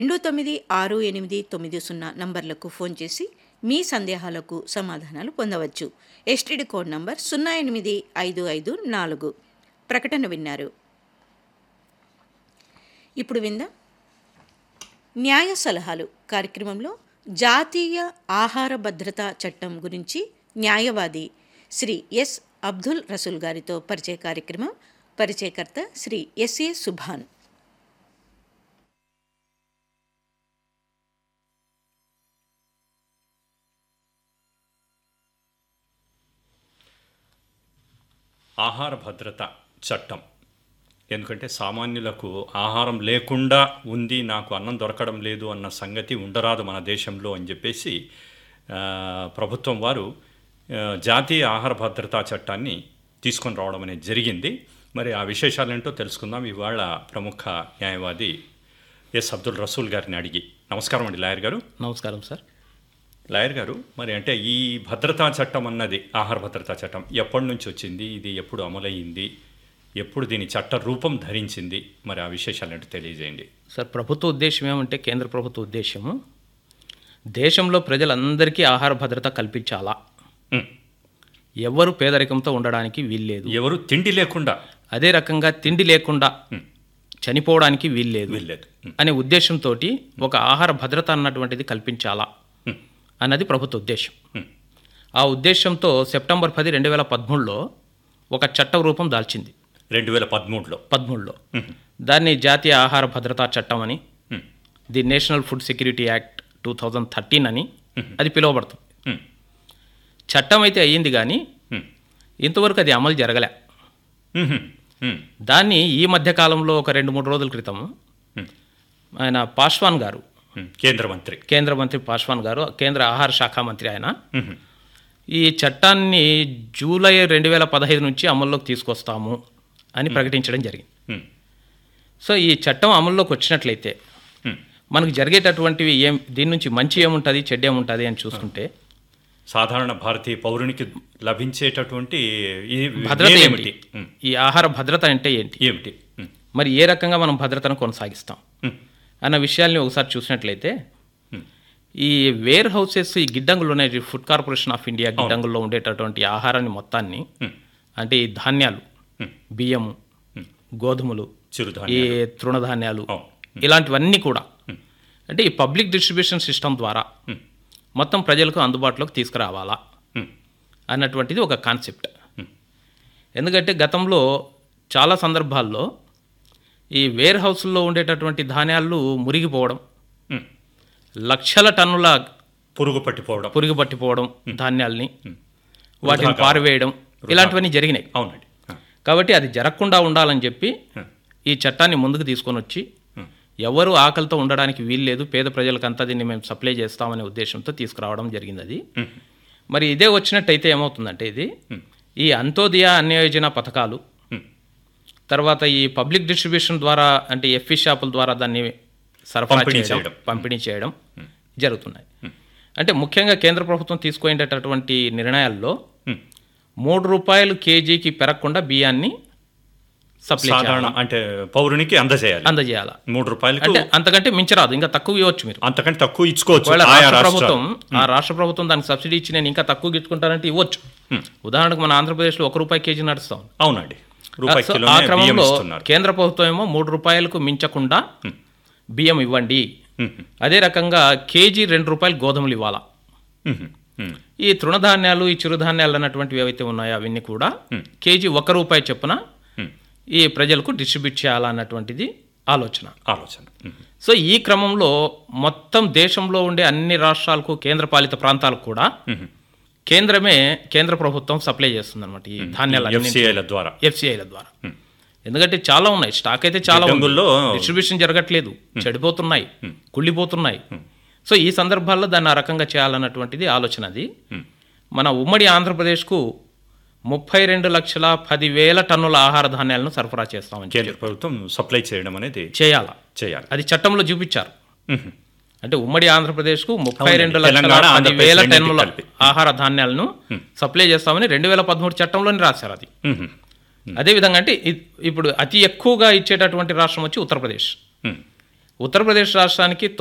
రెండు తొమ్మిది ఆరు ఎనిమిది తొమ్మిది సున్నా నంబర్లకు ఫోన్ చేసి మీ సందేహాలకు సమాధానాలు పొందవచ్చు ఎస్టీడీ కోడ్ నంబర్ సున్నా ఎనిమిది ఐదు ఐదు నాలుగు ప్రకటన విన్నారు ఇప్పుడు విందాం న్యాయ సలహాలు కార్యక్రమంలో జాతీయ ఆహార భద్రతా చట్టం గురించి న్యాయవాది శ్రీ ఎస్ అబ్దుల్ రసూల్ గారితో పరిచయ కార్యక్రమం పరిచయకర్త శ్రీ ఎస్ఏ సుభాన్ ఆహార భద్రత చట్టం ఎందుకంటే సామాన్యులకు ఆహారం లేకుండా ఉంది నాకు అన్నం దొరకడం లేదు అన్న సంగతి ఉండరాదు మన దేశంలో అని చెప్పేసి ఆ, ప్రభుత్వం వారు ఆ, జాతీయ ఆహార భద్రతా చట్టాన్ని తీసుకొని రావడం అనేది జరిగింది మరి ఆ విశేషాలు ఏంటో తెలుసుకుందాం ఇవాళ ప్రముఖ న్యాయవాది ఎస్ అబ్దుల్ రసూల్ గారిని అడిగి నమస్కారం అండి లాయర్ గారు నమస్కారం సార్ లాయర్ గారు మరి అంటే ఈ భద్రతా చట్టం అన్నది ఆహార భద్రతా చట్టం ఎప్పటి నుంచి వచ్చింది ఇది ఎప్పుడు అమలయ్యింది ఎప్పుడు దీని చట్ట రూపం ధరించింది మరి ఆ విశేషాలు ఏంటో తెలియజేయండి సార్ ప్రభుత్వ ఉద్దేశం ఏమంటే కేంద్ర ప్రభుత్వ ఉద్దేశము దేశంలో ప్రజలందరికీ ఆహార భద్రత కల్పించాలా ఉమ్. ఎవరు పేదరికంతో ఉండడానికి వీల్లేదు ఎవరు తిండి లేకుండా అదే రకంగా తిండి లేకుండా చనిపోవడానికి వీల్లేదు వెళ్ళలేదు ఉమ్. అనే ఉద్దేశంతో ఒక ఆహార భద్రత అన్నటువంటిది కల్పించాలా ఉమ్. అన్నది ప్రభుత్వ ఉద్దేశం ఉమ్. ఆ ఉద్దేశంతో సెప్టెంబర్ పది రెండు వేల పదమూడులో ఒక చట్ట రూపం దాల్చింది రెండు వేల పదమూడులో పదమూడులో దాన్ని జాతీయ ఆహార భద్రతా చట్టం అని um. The national food security act two thousand thirteen అని అది పిలువబడుతుంది ఉమ్. చట్టం అయితే అయ్యింది కానీ ఉమ్. ఇంతవరకు అది అమలు జరగలే ఉమ్. ఉమ్. దాన్ని ఈ మధ్య కాలంలో ఒక రెండు మూడు రోజుల క్రితం ఉమ్. ఆయన పాశ్వాన్ గారు ఉమ్. కేంద్ర మంత్రి కేంద్ర మంత్రి పాశ్వాన్ గారు కేంద్ర ఆహార శాఖ మంత్రి ఆయన ఉమ్. ఈ చట్టాన్ని జూలై రెండు వేల పదహైదు నుంచి అమల్లోకి తీసుకొస్తాము అని ప్రకటించడం జరిగింది ఉమ్. సో ఈ చట్టం అమల్లోకి వచ్చినట్లయితే ఉమ్. మనకు జరిగేటటువంటివి ఏం దీని నుంచి మంచి ఏముంటుంది చెడ్డ ఏముంటుంది అని చూసుకుంటే సాధారణ భారతీయ పౌరునికి లభించేటటువంటి ఈ భద్రత ఏమిటి ఏమిటి ఉమ్. ఈ ఆహార భద్రత అంటే ఏంటి ఏమిటి ఉమ్. మరి ఏ రకంగా మనం భద్రతను కొనసాగిస్తాం ఉమ్. అన్న విషయాల్ని ఒకసారి చూసినట్లయితే Hmm. ఈ వేర్ హౌసెస్ ఈ గిడ్డంగులు ఉన్నాయి ఫుడ్ కార్పొరేషన్ ఆఫ్ ఇండియా గిడ్డంగుల్లో ఉండేటటువంటి ఆహారాన్ని మొత్తాన్ని Hmm. అంటే ఈ ధాన్యాలు Hmm. బియ్యము గోధుమలు ఈ చిరుధాన్యాలు తృణధాన్యాలు Oh. ఇలాంటివన్నీ కూడా అంటే ఈ పబ్లిక్ డిస్ట్రిబ్యూషన్ సిస్టమ్ ద్వారా Hmm. మొత్తం ప్రజలకు అందుబాటులోకి తీసుకురావాలా ఉమ్. అన్నటువంటిది ఒక కాన్సెప్ట్ Hmm. ఎందుకంటే గతంలో చాలా సందర్భాల్లో ఈ వేర్ హౌస్లో ఉండేటటువంటి ధాన్యాలు మురిగిపోవడం ఉమ్. లక్షల టన్నుల పురుగు పట్టిపోవడం పురుగు పట్టిపోవడం ధాన్యాల్ని వాటిని పారవేయడం ఇలాంటివన్నీ జరిగినాయి అవునండి ఆ. కాబట్టి అది జరగకుండా ఉండాలని చెప్పి Hmm. ఈ చట్టాన్ని ముందుకు తీసుకొని వచ్చి Hmm. ఎవరు ఆకలితో ఉండడానికి వీల్లేదు పేద ప్రజలకంతా దీన్ని మేము సప్లై చేస్తామనే ఉద్దేశంతో తీసుకురావడం జరిగింది అది ఉమ్. మరి ఇదే వచ్చినట్టయితే ఏమవుతుందంటే ఇది ఈ అంత్యోదయ అన్యోజన పథకాలు ఉమ్. తర్వాత ఈ పబ్లిక్ డిస్ట్రిబ్యూషన్ ద్వారా అంటే ఎఫ్ఈ షాపుల ద్వారా దాన్ని సరఫరా పంపిణీ చేయడం చేయడం. పంపిణీ చేయడం జరుగుతున్నాయి అంటే ముఖ్యంగా కేంద్ర ప్రభుత్వం తీసుకునేటటువంటి నిర్ణయాల్లో ఉమ్. మూడు రూపాయలు కేజీకి పెరగకుండా బియ్యాన్ని సప్లై సాధారణ అంటే పౌరునికి అందజేయాలి అందజేయాలి మూడు రూపాయలకు అంటే అంతకంటే మించరాదు ఇంకా తక్కువ ఇవ్వచ్చు మీరు అంతకంటే తక్కువ ఇచ్చుకోవచ్చు ఒకవేళ ఆయా రాష్ట్ర రాష్ట్రాలు ప్రభుత్వం ఆ రాష్ట్ర ప్రభుత్వం దానికి సబ్సిడీ ఇచ్చి నేను ఇంకా తక్కువ ఇచ్చుకుంటానంటే ఇవ్వచ్చు ఉదాహరణకు మన ఆంధ్రప్రదేశ్లో ఒక రూపాయి కేజీ నడుస్తాం అవునండి రూపాయి సో ఆ కిలోనే బియ్యం క్రమంలో ఇస్తున్నారు కేంద్ర ప్రభుత్వం ఏమో మూడు రూపాయలకు మించకుండా బియ్యం ఇవ్వండి ఉమ్. అదే రకంగా కేజీ రెండు రూపాయలు గోధుమలు ఇవ్వాలా ఉమ్. ఉమ్. ఈ తృణధాన్యాలు ఈ చిరుధాన్యాలు అన్నటువంటివి ఏవైతే ఉన్నాయో అవన్నీ కూడా కేజీ ఒక రూపాయి చొప్పున ఉమ్. ఈ ప్రజలకు డిస్ట్రిబ్యూట్ చేయాలన్నటువంటిది ఆలోచన ఆలోచన ఉమ్. సో ఈ క్రమంలో మొత్తం దేశంలో ఉండే అన్ని రాష్ట్రాలకు కేంద్రపాలిత ప్రాంతాలకు కూడా ఉమ్. కేంద్రమే కేంద్ర ప్రభుత్వం సప్లై చేస్తుంది అనమాట ఈ ధాన్యాలు ఎఫ్సిఐల ద్వారా ఎఫ్సిఐల ద్వారా ఎందుకంటే చాలా ఉన్నాయి స్టాక్ అయితే చాలా ఉంది. గిడ్డంగుల్లో డిస్ట్రిబ్యూషన్ జరగట్లేదు చెడిపోతున్నాయి కుళ్ళిపోతున్నాయి సో ఈ సందర్భాల్లో దాన్ని ఆ రకంగా చేయాలన్నటువంటిది ఆలోచన అది మన ఉమ్మడి ఆంధ్రప్రదేశ్కు ముప్పై రెండు లక్షల పదివేల టన్నుల ఆహార ధాన్యాలను సరఫరా చేస్తామని కేంద్ర ప్రభుత్వం సప్లై చేయడం అనేది చేయాలా చేయాలి అది చట్టంలో చూపించారు ఉమ్. అంటే ఉమ్మడి ఆంధ్రప్రదేశ్కు ముప్పై అవునండి. రెండు లక్షల తెలంగాణ, ఆంధ్రప్రదేశ్ పదివేల రెండింటికి టన్నుల కలిపి. ఆహార ధాన్యాలను సప్లై చేస్తామని రెండు వేల పదమూడు చట్టంలోని రాశారు అది ఉమ్. అదే విధంగా అంటే ఇ- ఇప్పుడు అతి ఎక్కువగా ఇచ్చేటటువంటి రాష్ట్రం వచ్చి ఉత్తరప్రదేశ్ ఉమ్. ఉత్తరప్రదేశ్ రాష్ట్రానికి